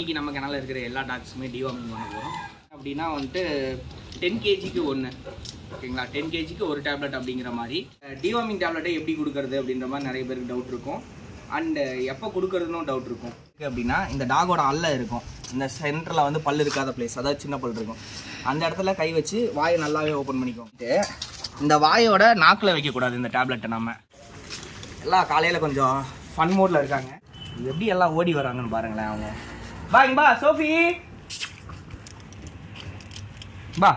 இன்னைக்கு நம்ம கிணல இருக்கிற எல்லா டாக்ஸுமே டிவார்மிங் பண்ண போகிறோம் அப்படின்னா வந்துட்டு டென் கேஜிக்கு ஒன்று ஓகேங்களா டென் கேஜிக்கு ஒரு டேப்லெட் அப்படிங்கிற மாதிரி டிவார்மிங் டேப்லெட்டை எப்படி கொடுக்கறது அப்படின்ற மாதிரி நிறைய பேருக்கு டவுட் இருக்கும் அண்டு எப்போ கொடுக்கறதுனும் டவுட் இருக்கும் இருக்கு அப்படின்னா இந்த டாகோட அல்ல இருக்கும் இந்த சென்டரில் வந்து பல் இருக்காத பிளேஸ் அதாவது சின்ன பல் இருக்கும் அந்த இடத்துல கை வச்சு வாயை நல்லாவே ஓப்பன் பண்ணிக்கோங்க இந்த வாயோட நாக்கில் வைக்கக்கூடாது இந்த டேப்லெட்டை நம்ம எல்லாம் காலையில் கொஞ்சம் ஃபன் மோடில் இருக்காங்க எப்படி எல்லாம் ஓடி வராங்கன்னு பாருங்களேன் அவங்க பா இங்க பா சோஃபி பா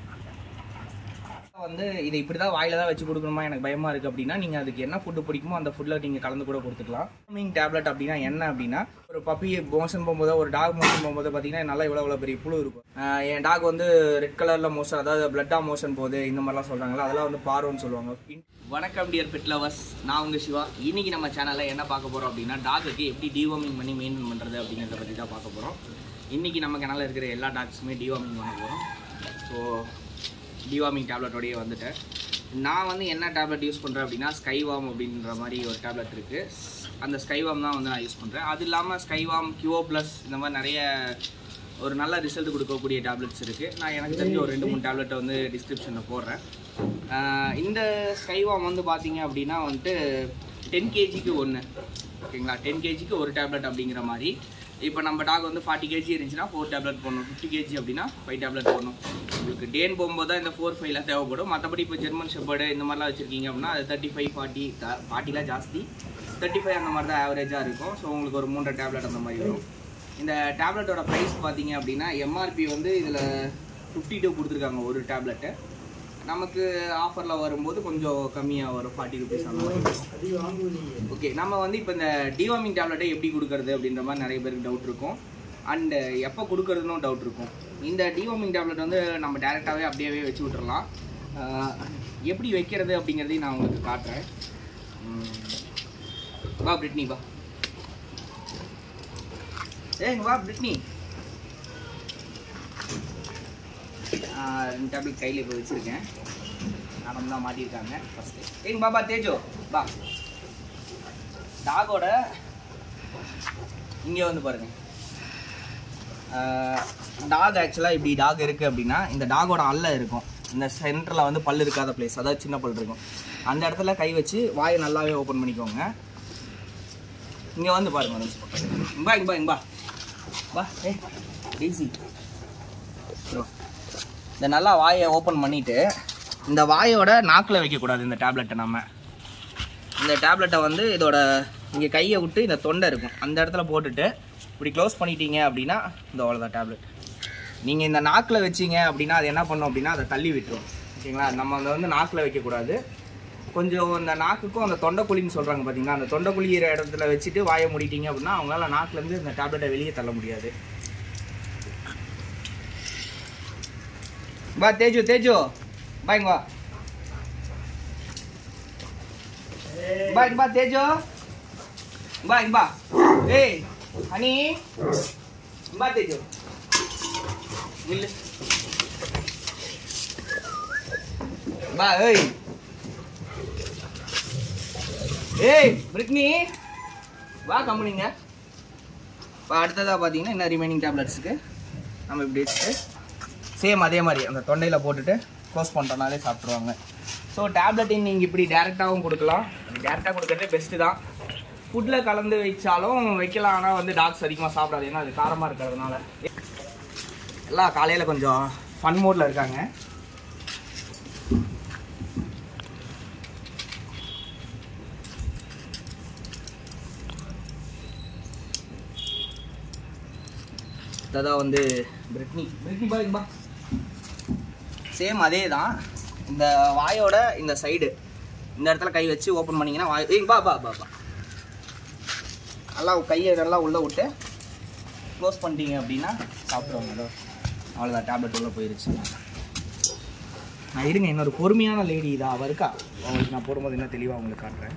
வந்து இது இப்படி தான் வாயில தான் வச்சு கொடுக்கணுமா எனக்கு பயமா இருக்கு அப்படின்னா நீங்க அதுக்கு என்ன ஃபுட்டு பிடிக்குமோ அந்த ஃபுட்ல நீங்க கலந்து கூட கொடுத்துக்கலாம் மீன் டேப்லெட் அப்படின்னா என்ன அப்படின்னா ஒரு பப்பி மோஷன் போகும்போது ஒரு டாக் மோஷன் போகும்போது பார்த்தீங்கன்னா நல்லா இவ்வளோ இவ்வளோ பெரிய புழு இருக்கும் ஆஹ் என் டாக் வந்து ரெட் கலர்ல மோஷன் அதாவது பிளட்டா மோஷன் போகுது இந்த மாதிரிலாம் சொல்றாங்களா அதெல்லாம் வந்து பார்வோன்னு சொல்லுவாங்க வணக்கம் டியர் பெட் லவர்ஸ் நான் உங்க சிவா இன்னைக்கு நம்ம சேனல்ல என்ன பார்க்க போறோம் அப்படின்னா டாகுக்கு எப்படி டிவார்மிங் பண்ணி மெயின்டைன் பண்றது அப்படிங்கிறத பத்தி தான் பார்க்க போறோம் இன்னைக்கு நம்ம கிணல இருக்கிற எல்லா டாக்ஸுமே டிவார்மிங் பண்ண போறோம் ஸோ டிவார்மிங் டேப்லெட்டோடய வந்துட்டேன் நான் வந்து என்ன டேப்லெட் யூஸ் பண்ணுறேன் அப்படின்னா ஸ்கைவாம் அப்படின்ற மாதிரி ஒரு டேப்லெட் இருக்குது அந்த ஸ்கைவாம் தான் வந்து நான் யூஸ் பண்ணுறேன் அது இல்லாமல் ஸ்கைவாம் கியூஓ ப்ளஸ் இந்த மாதிரி நிறைய ஒரு நல்ல ரிசல்ட் கொடுக்கக்கூடிய டேப்லெட்ஸ் இருக்குது நான் எனக்கு தெரிஞ்ச ஒரு ரெண்டு மூணு டேப்லெட்டை வந்து டிஸ்கிரிப்ஷனில் போடுறேன் ஆஹ் இந்த ஸ்கைவாம் வந்து பார்த்தீங்க அப்படின்னா வந்துட்டு டென் கேஜிக்கு ஒன்று ஓகேங்களா டென் கேஜிக்கு ஒரு டேப்லெட் அப்படிங்கிற மாதிரி இப்போ நம்ம டாக் வந்து ஃபார்ட்டி கேஜி இருந்துச்சுன்னா ஃபோர் டேப்லெட் போடணும் ஃபிஃப்டி கேஜி அப்படின்னா ஃபைவ் டேப்லெட் போடணும் உங்களுக்கு டேன் போகும்போது தான் இந்த ஃபோர் ஃபைவ்ல தேவைப்படும் மற்றபடி இப்போ ஜெர்மன் ஷெப்பர்டு இந்த மாதிரிலாம் வச்சுருக்கீங்க அப்படின்னா அது தேர்ட்டி ஃபைவ் ஃபார்ட்டி ஃபார்ட்டிலாம் ஜாஸ்தி தேர்ட்டி ஃபைவ் அந்த மாதிரி தான் ஆவரேஜாக இருக்கும் ஸோ உங்களுக்கு ஒரு மூன்றரை டேப்லெட் அந்த மாதிரி வரும் இந்த டேப்லெட்டோட ப்ரைஸ் பார்த்தீங்க அப்படின்னா எம்ஆர்பி வந்து இதில் ஃபிஃப்டி டூ கொடுத்துருக்காங்க ஒரு டேப்லெட்டு நமக்கு ஆஃபரில் வரும்போது கொஞ்சம் கம்மியாக வரும் ஃபார்ட்டி ருபீஸ் அந்த மாதிரி வரும். ஓகே நம்ம வந்து இப்போ இந்த டிவார்மிங் டேப்லெட்டை எப்படி கொடுக்கறது அப்படின்ற மாதிரி நிறைய பேருக்கு டவுட் இருக்கும் அண்டு எப்போ கொடுக்கறதுனும் டவுட் இருக்கும் இந்த டிவார்மிங் டேப்லெட் வந்து நம்ம டேரெக்டாகவே அப்படியே வச்சு விட்டுறலாம் ஆஹ் எப்படி வைக்கிறது அப்படிங்கிறதையும் நான் உங்களுக்கு காட்டுறேன் உம். வா பிரிட்னி வா ஏங்க வா பிரிட்னி ஆஹ் ரெண்டு டேப்லெட் கையில் இப்போ வச்சுருக்கேன் நடந்து தான் மாட்டியிருக்காங்க ஃபஸ்ட்டு ஏங்க பாபா தேஜோ பா டாகோட இங்கே வந்து பாருங்க டாக் ஆக்சுவலாக இப்படி டாக் இருக்குது அப்படின்னா இந்த டாகோட அல்ல இருக்கும் இந்த சென்டரில் வந்து பல் இருக்காத பிளேஸ் அதாவது சின்ன பல் இருக்கும் அந்த இடத்துல கை வச்சு வாயை நல்லாவே ஓப்பன் பண்ணிக்கோங்க இங்கே வந்து பாருங்க ஒரு நிமிஷம். இங்க பா இங்க பா இங்க பா பா ஏ டீசி இந்த நல்லா வாயை ஓப்பன் பண்ணிவிட்டு இந்த வாயோட நாக்கில் வைக்கக்கூடாது இந்த டேப்லெட்டை நம்ம இந்த டேப்லெட்டை வந்து இதோட இங்கே கையை விட்டு இந்த தொண்டை இருக்கும் அந்த இடத்துல போட்டுட்டு இப்படி க்ளோஸ் பண்ணிட்டீங்க அப்படின்னா இந்த அவ்வளோதான் டேப்லெட் நீங்கள் இந்த நாக்கில் வச்சீங்க அப்படின்னா அது என்ன பண்ணும் அப்படின்னா அதை தள்ளி விட்டுரும் ஓகேங்களா நம்ம அதை வந்து நாக்கில் வைக்கக்கூடாது கொஞ்சம் இந்த நாக்குக்கும் அந்த தொண்டைக்குழின்னு சொல்கிறாங்க பார்த்தீங்களா அந்த தொண்டை குழியிற இடத்துல வச்சுட்டு வாயை மூடிட்டீங்க அப்படின்னா அவங்களால நாக்குலேருந்து இந்த டேப்லெட்டை வெளியே தள்ள முடியாது பா தேஜு தேஜு பா இங்க வா பா இங்க பா தேஜு பா இங்க பா ஏய் ஹனி பா தேஜு நில்லு பா ஏய் ஏய் பிரிட்னி வா கம்பெனிங்க இப்போ அடுத்ததாக பார்த்தீங்கன்னா என்ன ரிமைனிங் டேப்லெட்ஸுக்கு நம்ம இப்படி வச்சுட்டு சேம் அதே மாதிரி அந்த தொண்டையில் போட்டுட்டு க்ளோஸ் பண்ணிட்டோம்னாலே சாப்பிட்ருவாங்க ஸோ டேப்லெட்டிங் நீங்கள் இப்படி டேரெக்டாகவும் கொடுக்கலாம் டேரெக்டாக கொடுக்கறதே பெஸ்ட்டு தான் ஃபுட்டில் கலந்து வச்சாலும் வைக்கலாம் ஆனால் வந்து டாக்ஸ் அதிகமாக சாப்பிடாது ஏன்னா அது காரமாக இருக்கிறதுனால எல்லாம் காலையில் கொஞ்சம் ஃபன் மோடில் இருக்காங்க இதான் வந்து பிரிட்னி பிரிட்னி பா இங்க பா சேம் அதே தான் இந்த வாயோட இந்த சைடு இந்த இடத்துல கை வச்சு ஓப்பன் பண்ணிங்கன்னா வாய் ஏய் பா பா பா பா நல்லா கையை நல்லா உள்ளே விட்டு க்ளோஸ் பண்ணிட்டீங்க அப்படின்னா சாப்பிட்ருவாங்க அதோ அவ்வளோதான் டேப்லெட் உள்ளே போயிருச்சு நான் இருங்க இன்னொரு பொறுமையான லேடி இதா அவ இருக்கா அவங்களுக்கு நான் போடும்போது இன்னும் தெளிவாக உங்களுக்கு காட்டுறேன்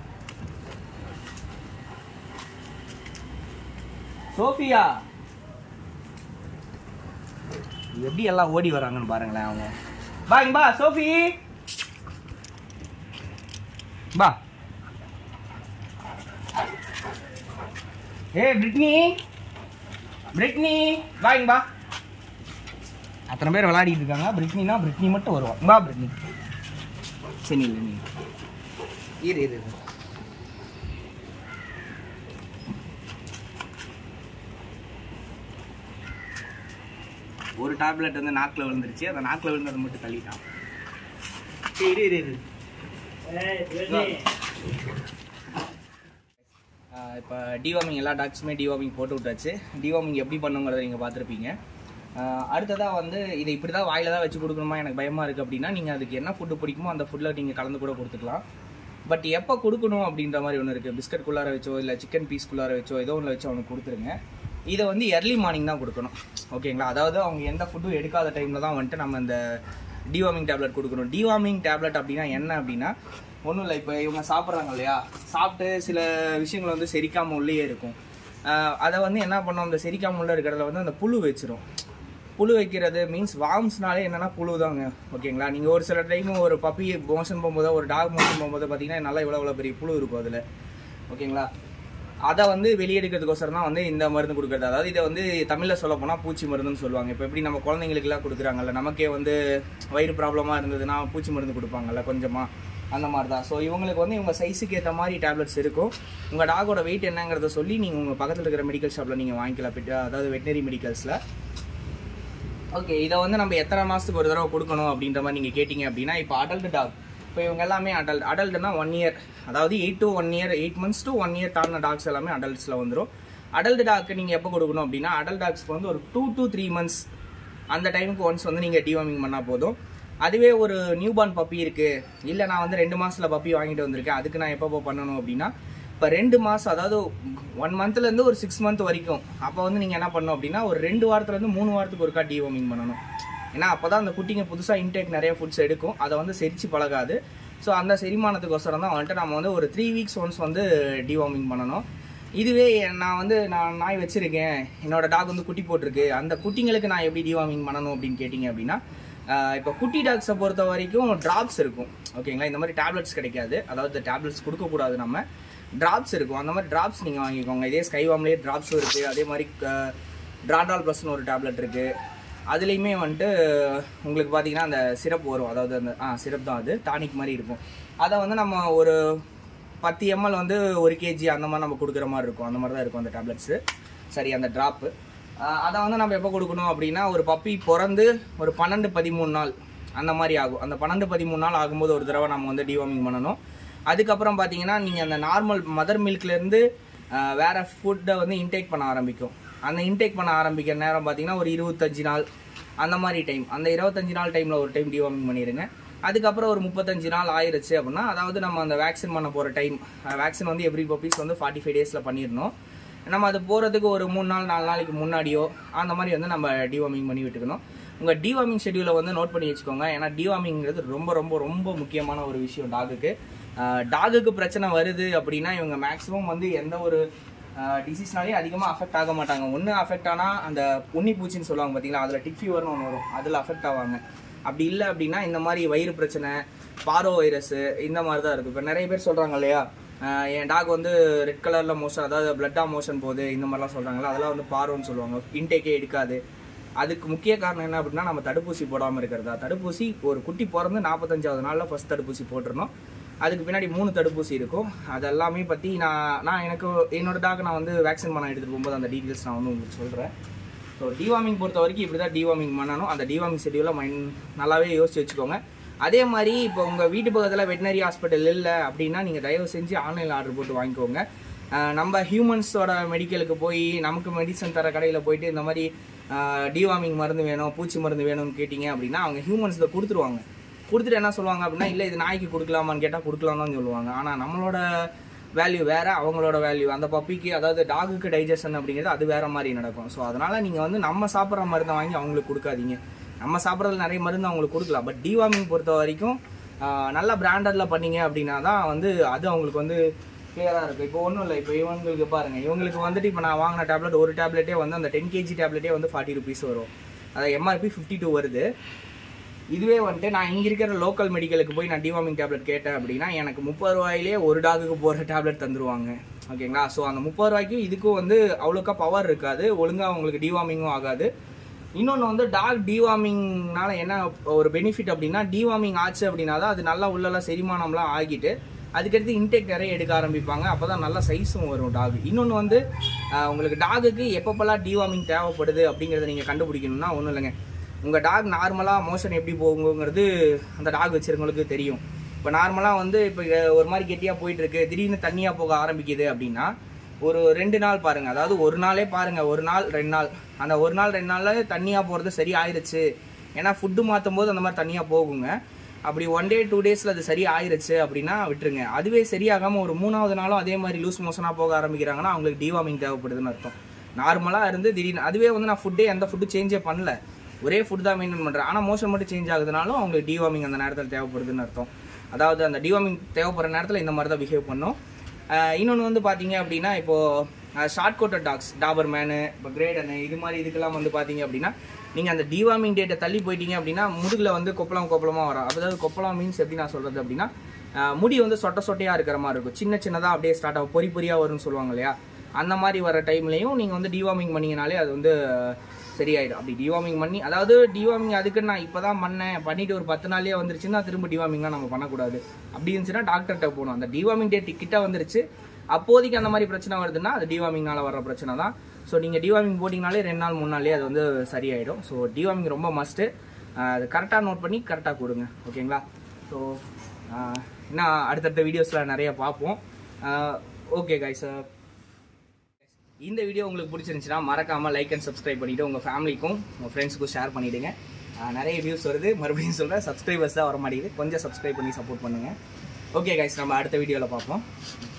சோஃபியா எப்படி எல்லாம் ஓடி வராங்கன்னு பாருங்களேன் அவங்க பா இங்க பா சோஃபி பா ஏ பிரிட்னி பிரிட்னி வாங்க பா அத்தனை பேர் விளையாடிட்டு இருக்காங்க பிரிட்னினா பிரிட்னி மட்டும் வருவா வா பிரிட்னி சரி இல்லை நீ இரு இரு இரு. ஒரு டேப்லெட் வந்து நாக்கில் விழுந்துருச்சு அந்த நாக்கில் விழுந்ததை மட்டும் தள்ளிட்டான் சரி இரு இரு இரு இப்போ டிவார்மிங் எல்லா டாக்ஸுமே டிவார்மிங் போட்டு விட்டாச்சு டிவார்மிங் எப்படி பண்ணுங்கிறத நீங்கள் பார்த்துருப்பீங்க அடுத்ததாக வந்து இதை இப்படி தான் வாயில் தான் வச்சு கொடுக்கணுமா எனக்கு பயமாக இருக்குது அப்படின்னா நீங்கள் அதுக்கு என்ன ஃபுட்டு பிடிக்குமோ அந்த ஃபுட்டில் நீங்கள் கலந்து கூட கொடுத்துக்கலாம் பட் எப்போ கொடுக்கணும் அப்படின்ற மாதிரி ஒன்று இருக்குது பிஸ்கட் குள்ளார வச்சோ இல்லை சிக்கன் பீஸ் குள்ளார வச்சோ ஏதோ ஒன்று வச்சு அவனுக்கு கொடுத்துருங்க இதை வந்து early மார்னிங் தான் கொடுக்கணும் ஓகேங்களா அதாவது அவங்க எந்த ஃபுட்டும் எடுக்காத டைமில் தான் வந்துட்டு நம்ம இந்த டிவார்மிங் டேப்லெட் கொடுக்கணும் டிவார்மிங் டேப்லெட் அப்படின்னா என்ன அப்படின்னா ஒன்றும் இல்லை இப்போ இவங்க சாப்பிட்றாங்க இல்லையா சாப்பிட்டு சில விஷயங்கள் வந்து செரிக்காம உள்ளே இருக்கும் ஆஹ் அதை வந்து என்ன பண்ணோம் அந்த செரிக்காம உள்ள இருக்கிறதுல வந்து அந்த புழு வச்சிரும் புழு வைக்கிறது மீன்ஸ் வார்ம்ஸ்னாலே என்னன்னா புழு தாங்க ஓகேங்களா நீங்கள் ஒரு சில டைம் ஒரு பப்பி மோஷன் போகும்போது ஒரு டாக் மோஷன் போகும்போது பார்த்தீங்கன்னா நல்லா இவ்வளோ இவ்வளோ பெரிய புழு இருக்கும் அதில் ஓகேங்களா அதை வந்து வெளியெடுக்கிறதுக்கோசரம் தான் வந்து இந்த மருந்து கொடுக்குறது அதாவது இதை வந்து தமிழில் சொல்ல போனால் பூச்சி மருந்துன்னு சொல்லுவாங்க இப்போ எப்படி நம்ம குழந்தைங்களுக்குலாம் கொடுக்குறாங்கல்ல நமக்கே வந்து வயிறு ப்ராப்ளமாக இருந்ததுன்னா பூச்சி மருந்து கொடுப்பாங்கல்ல கொஞ்சமாக அந்த மாதிரி தான் ஸோ இவங்களுக்கு வந்து இவங்க சைஸுக்கு ஏற்ற மாதிரி டேப்லெட்ஸ் இருக்கும் உங்கள் டாகோட வெயிட் என்னங்கிறத சொல்லி நீங்கள் உங்கள் பக்கத்தில் இருக்கிற மெடிக்கல் ஷாப்பில் நீங்கள் வாங்கிக்கலாம் பிட்ட- அதாவது வெட்டினரி மெடிக்கல்ஸில் ஓகே இதை வந்து நம்ம எத்தனை மாதத்துக்கு ஒரு தடவை கொடுக்கணும் அப்படின்ற மாதிரி நீங்கள் கேட்டிங்க அப்படின்னா இப்போ அடல்ட் டாக் இப்போ இவங்க எல்லாமே அடல்ட் அடல்ட்னா ஒன் இயர் அதாவது eight to one year eight months to one year தாண்டின டாக்ஸ் எல்லாமே அடல்ட்ஸில் வந்துடும் அடல்ட் டாக்கு நீங்கள் எப்போ கொடுக்கணும் அப்படின்னா அடல்ட் டாக்ஸ்க்கு வந்து ஒரு டூ to த்ரீ மந்த்ஸ் அந்த டைமுக்கு ஒன்ஸ் வந்து நீங்கள் டிவார்மிங் பண்ணால் போதும் அதுவே ஒரு நியூ பார்ன் பப்பி இருக்குது இல்லை நான் வந்து ரெண்டு மாசத்துல பப்பி வாங்கிட்டு வந்திருக்கேன் அதுக்கு நான் எப்போ பண்ணணும் அப்படின்னா இப்போ ரெண்டு மாதம் அதாவது ஒன் மந்த்லேருந்து ஒரு சிக்ஸ் மந்த் வரைக்கும் அப்போ வந்து நீங்கள் என்ன பண்ணணும் அப்படின்னா ஒரு ரெண்டு வாரத்துலேருந்து மூணு வாரத்துக்கு ஒருக்கா டிவார்மிங் பண்ணணும் ஏன்னா அப்போ தான் அந்த குட்டிங்க புதுசாக இன்டேக் நிறைய ஃபுட்ஸ் எடுக்கும் அதை வந்து செரிச்சு பழகாது ஸோ அந்த செரிமானத்துக்கோசரம் தான் வந்துட்டு நம்ம வந்து ஒரு த்ரீ வீக்ஸ் ஒன்ஸ் வந்து டிவார்மிங் பண்ணணும் இதுவே நான் வந்து நான் நாய் வச்சிருக்கேன் என்னோட டாக் வந்து குட்டி போட்டிருக்கு அந்த குட்டிங்களுக்கு நான் எப்படி டிவார்மிங் பண்ணணும் அப்படின்னு கேட்டிங்க அப்படின்னா ஆஹ் இப்போ குட்டி டாக்ஸை பொறுத்த வரைக்கும் ட்ராப்ஸ் இருக்கும் ஓகேங்களா இந்த மாதிரி டேப்லெட்ஸ் கிடைக்காது அதாவது டேப்லெட்ஸ் கொடுக்கக்கூடாது நம்ம ட்ராப்ஸ் இருக்கும் அந்த மாதிரி ட்ராப்ஸ் நீங்கள் வாங்கிக்கோங்க இதே ஸ்கைவாம்லேயே ட்ராப்ஸும் இருக்குது அதே மாதிரி ட்ராடால் ப்ளஸ்னு ஒரு டேப்லெட் இருக்குது அதுலேயுமே வந்துட்டு உங்களுக்கு பார்த்தீங்கன்னா அந்த சிரப் வரும் அதாவது அந்த ஆ சிரப் தான் அது டானிக் மாதிரி இருக்கும் அதை வந்து நம்ம ஒரு பத்து எம்எல் வந்து ஒரு கேஜி அந்த மாதிரி நம்ம கொடுக்குற மாதிரி இருக்கும் அந்த மாதிரி தான் இருக்கும் அந்த டேப்லெட்ஸு சரி அந்த ட்ராப்பு அதை வந்து நம்ம எப்போ கொடுக்கணும் அப்படின்னா ஒரு பப்பி பிறந்து ஒரு பன்னெண்டு பதிமூணு நாள் அந்த மாதிரி ஆகும் அந்த பன்னெண்டு பதிமூணு நாள் ஆகும்போது ஒரு தடவை நம்ம வந்து டிவார்மிங் பண்ணணும் அதுக்கப்புறம் பார்த்தீங்கன்னா நீங்கள் அந்த நார்மல் மதர் மில்க்லேருந்து வேற ஃபுட்டை வந்து இன்டேக் பண்ண ஆரம்பிக்கும் அந்த இன்டேக் பண்ண ஆரம்பிக்கிற நேரம் பார்த்தீங்கன்னா ஒரு இருபத்தஞ்சு நாள் அந்த மாதிரி டைம் அந்த இருபத்தஞ்சு நாள் டைமில் ஒரு டைம் டிவார்மிங் பண்ணிடுங்க அதுக்கப்புறம் ஒரு முப்பத்தஞ்சு நாள் ஆயிருச்சு அப்படின்னா அதாவது நம்ம அந்த வேக்சின் பண்ண போகிற டைம் வேக்சின் வந்து எவ்ரி பப்பீஸ் வந்து ஃபார்ட்டி ஃபைவ் டேஸில் பண்ணிடணும் நம்ம அது போகிறதுக்கு ஒரு மூணு நாள் நாலு நாளைக்கு முன்னாடியோ அந்த மாதிரி வந்து நம்ம டிவார்மிங் பண்ணி விட்டுக்கணும் உங்கள் டிவார்மிங் ஷெடியூலை வந்து நோட் பண்ணி வச்சுக்கோங்க ஏன்னா டிவார்மிங்கிறது ரொம்ப ரொம்ப ரொம்ப முக்கியமான ஒரு விஷயம் டாகுக்கு டாகுக்கு பிரச்சனை வருது அப்படின்னா இவங்க மேக்ஸிமம் வந்து எந்த ஒரு டிசீஸ்னாலே அதிகமாக அஃபெக்ட் ஆக மாட்டாங்க ஒன்று அஃபெக்ட் ஆனால் அந்த உன்னி பூச்சின்னு சொல்லுவாங்க பார்த்தீங்களா அதில் டிக் ஃபீவர்னு ஒன்று வரும் அதில் அஃபெக்ட் ஆவாங்க அப்படி இல்லை அப்படின்னா இந்த மாதிரி வயிறு பிரச்சனை பாரோ வைரஸ் இந்த மாதிரி தான் இருக்கும் இப்போ நிறைய பேர் சொல்கிறாங்க இல்லையா ஆஹ் என் டாக் வந்து ரெட் கலரில் மோஷன் அதாவது பிளட்டாக மோஷன் போகுது இந்த மாதிரிலாம் சொல்கிறாங்களா அதெல்லாம் வந்து பாரோன்னு சொல்லுவாங்க இன்டேக்கே எடுக்காது அதுக்கு முக்கிய காரணம் என்ன அப்படின்னா நம்ம தடுப்பூசி போடாமல் இருக்கிறதா தடுப்பூசி ஒரு குட்டி பிறந்து நாற்பத்தஞ்சாவது நாளில் ஃபர்ஸ்ட் தடுப்பூசி போட்டுருணும் அதுக்கு பின்னாடி மூணு தடுப்பூசி இருக்கும் அது எல்லாமே பற்றி நான் நான் எனக்கு என்னோட டாக் நான் வந்து வேக்சின் பண்ண எடுத்துகிட்டு போகும்போது அந்த டீட்டெயில்ஸ் நான் வந்து உங்களுக்கு சொல்கிறேன் ஸோ டிவார்மிங் பொறுத்த வரைக்கும் இப்படி தான் டிவார்மிங் பண்ணணும் அந்த டிவார்மிங் ஷெடியூலை மைண்ட் நல்லாவே யோசிச்சு வச்சுக்கோங்க அதே மாதிரி இப்போ உங்கள் வீட்டு பக்கத்தில் வெட்டினரி ஹாஸ்பிட்டல் இல்லை அப்படின்னா நீங்கள் தயவு செஞ்சு ஆன்லைனில் ஆர்டர் போட்டு வாங்கிக்கோங்க அஹ் நம்ம ஹியூமன்ஸோட மெடிக்கலுக்கு போய் நமக்கு மெடிசன் தர கடையில் போயிட்டு இந்த மாதிரி டிவார்மிங் மருந்து வேணும் பூச்சி மருந்து வேணும்னு கேட்டிங்க அப்படின்னா அவங்க ஹியூமன்ஸில் கொடுத்துருவாங்க கொடுத்துட்டு என்ன சொல்லுவாங்க அப்படின்னா இல்லை இது நாய்க்கு கொடுக்கலாமான்னு கேட்டால் கொடுக்கலாம் தான் சொல்லுவாங்க ஆனால் நம்மளோட வேல்யூ வேற அவங்களோட வேல்யூ அந்த பப்பிக்கு அதாவது டாகுக்கு டைஜஷன் அப்படிங்கிறது அது வேற மாதிரி நடக்கும் ஸோ அதனால நீங்கள் வந்து நம்ம சாப்பிட்ற மருந்தை வாங்கி அவங்களுக்கு கொடுக்காதீங்க நம்ம சாப்பிட்றதுல நிறைய மருந்து அவங்களுக்கு கொடுக்கலாம் பட் டிவார்மிங் பொறுத்த வரைக்கும் ஆஹ், நல்ல பிராண்டட்ல பண்ணீங்க அப்படின்னா தான் வந்து அது அவங்களுக்கு வந்து கிளியராக இருக்கும் இப்போ ஒன்றும் இல்லை இப்போ இவங்களுக்கு பாருங்க இவங்களுக்கு வந்துட்டு இப்போ நான் வாங்கின டேப்லெட் ஒரு டேப்லெட்டே வந்து அந்த டென் கேஜி டேப்லெட்டே வந்து ஃபார்ட்டி ருபீஸ் வரும் அது எம்ஆர்பி ஃபிஃப்டி டூ வருது இதுவே வந்துட்டு நான் இங்கே இருக்கிற லோக்கல் மெடிக்கலுக்கு போய் நான் டிவார்மிங் டேப்லெட் கேட்டேன் அப்படின்னா எனக்கு முப்பது ரூபாயிலே ஒரு டாகுக்கு போகிற டேப்லெட் தந்துருவாங்க ஓகேங்களா ஸோ அந்த முப்பது ரூபாய்க்கும் இதுக்கும் வந்து அவ்வளோக்கா பவர் இருக்காது ஒழுங்காக உங்களுக்கு டிவார்மிங்கும் ஆகாது இன்னொன்று வந்து டாக் டிவார்மிங்னால என்ன ஒரு பெனிஃபிட் அப்படின்னா டிவார்மிங் ஆச்சு அப்படின்னா தான் அது நல்லா உள்ளெல்லாம் செரிமானம்லாம் ஆகிட்டு அதுக்கடுத்து இன்டேக் நிறைய எடுக்க ஆரம்பிப்பாங்க அப்போ தான் நல்ல சைஸும் வரும் டாக் இன்னொன்று வந்து ஆஹ், உங்களுக்கு டாகுக்கு எப்பப்பெல்லாம் டிவார்மிங் தேவைப்படுது அப்படிங்கிறத நீங்கள் கண்டுபிடிக்கணும்னா ஒன்றும் இல்லைங்க உங்கள் டாக் நார்மலாக மோஷன் எப்படி போகுங்கிறது அந்த டாக் வச்சிருக்கவங்களுக்கு தெரியும் இப்போ நார்மலாக வந்து இப்போ ஒரு மாதிரி கெட்டியாக போயிட்டு இருக்கு திடீர்னு தண்ணியாக போக ஆரம்பிக்குது அப்படின்னா ஒரு ரெண்டு நாள் பாருங்க அதாவது ஒரு நாளே பாருங்க ஒரு நாள் ரெண்டு நாள் அந்த ஒரு நாள் ரெண்டு நாள்ல தண்ணியா போறது சரி ஆயிருச்சு ஏன்னா ஃபுட்டு மாற்றும் போது அந்த மாதிரி தண்ணியா போகுங்க அப்படி ஒன் டே டூ டேஸ்ல அது சரி ஆயிருச்சு அப்படின்னா விட்டுருங்க அதுவே சரியாகாம ஒரு மூணாவது நாளும் அதே மாதிரி லூஸ் மோஷனா போக ஆரம்பிக்கிறாங்கன்னா அவங்களுக்கு டிவார்மிங் தேவைப்படுதுன்னு அர்த்தம் நார்மலா இருந்து திடீர்னு அதுவே வந்து நான் ஃபுட்டே எந்த ஃபுட்டு சேஞ்சே பண்ணல ஒரே ஃபுட் தான் மெயின்டைன் பண்றேன் ஆனா மோஷன் மட்டும் சேஞ்ச் ஆகுதுனாலும் அவங்களுக்கு டிவார்மிங் அந்த நேரத்தில் தேவைப்படுதுன்னு அர்த்தம் அதாவது அந்த டிவார்மிங் தேவைப்படுற நேரத்தில் இந்த மாதிரி தான் பிஹேவ் பண்ணும் இன்னொன்று வந்து பார்த்தீங்க அப்படின்னா இப்போது short coated dogs Doberman இப்போ கிரேடனு இது மாதிரி இதுக்கெல்லாம் வந்து பார்த்தீங்க அப்படின்னா நீங்கள் அந்த டிவார்மிங் டேட்டை தள்ளி போயிட்டீங்க அப்படின்னா முதுகில் வந்து கொப்பளம் கொப்பளமாக வரும் அதாவது கொப்பளம் மீன்ஸ் எப்படி நான் சொல்கிறது அப்படின்னா அஹ், முடி வந்து சொட்ட சொட்டையாக இருக்கிற மாதிரி இருக்கும் சின்ன சின்னதாக அப்படியே ஸ்டார்ட் ஆகும் பொறி பொறியாக வரும்னு சொல்லுவாங்க இல்லையா அந்த மாதிரி வர டைம்லையும் நீங்கள் வந்து டிவார்மிங் பண்ணீங்கனாலே அது வந்து சரியாயிடும் அப்படி டிவார்மிங் பண்ணி அதாவது டிவார்மிங் அதுக்கு நான் இப்போ தான் பண்ணேன் பண்ணிட்டு ஒரு பத்து நாள்லயே வந்துருச்சுன்னா திரும்ப டிவார்மிங்லாம் நம்ம பண்ணக்கூடாது அப்படி இருந்துச்சுன்னா டாக்டர்கிட்ட போகணும் அந்த டிவார்மிங் டேட் கிட்ட வந்துருச்சு அப்போதைக்கு அந்த மாதிரி பிரச்சனை வருதுன்னா அது டிவார்மிங்னால வர்ற பிரச்சனை தான் ஸோ நீங்கள் டிவார்மிங் போட்டிங்கனாலே ரெண்டு நாள் மூணு நாள்லேயே அது வந்து சரியாயிடும் ஸோ டிவார்மிங் ரொம்ப மஸ்ட்டு அது கரெக்டாக நோட் பண்ணி கரெக்டாக கொடுங்க ஓகேங்களா ஸோ இன்னும் அடுத்தடுத்த வீடியோஸில் நிறைய பார்ப்போம் ஓகே கைஸ் இந்த வீடியோ உங்களுக்கு பிடிச்சிருந்துச்சுன்னா மறக்காம லைக் அண்ட் சப்ஸ்கிரைப் பண்ணிட்டு உங்க ஃபேமிலிக்கும் உங்க ஃப்ரெண்ட்ஸுக்கும் ஷேர் பண்ணிடுங்க ஆஹ் நிறைய வியூஸ் வருது மறுபடியும் சொல்றேன் சப்ஸ்கிரைபர்ஸ் தான் வர மாட்டேங்குது கொஞ்சம் சப்ஸ்கிரைப் பண்ணி சப்போர்ட் பண்ணுங்க ஓகே கைஸ் நம்ம அடுத்த வீடியோவில் பார்ப்போம்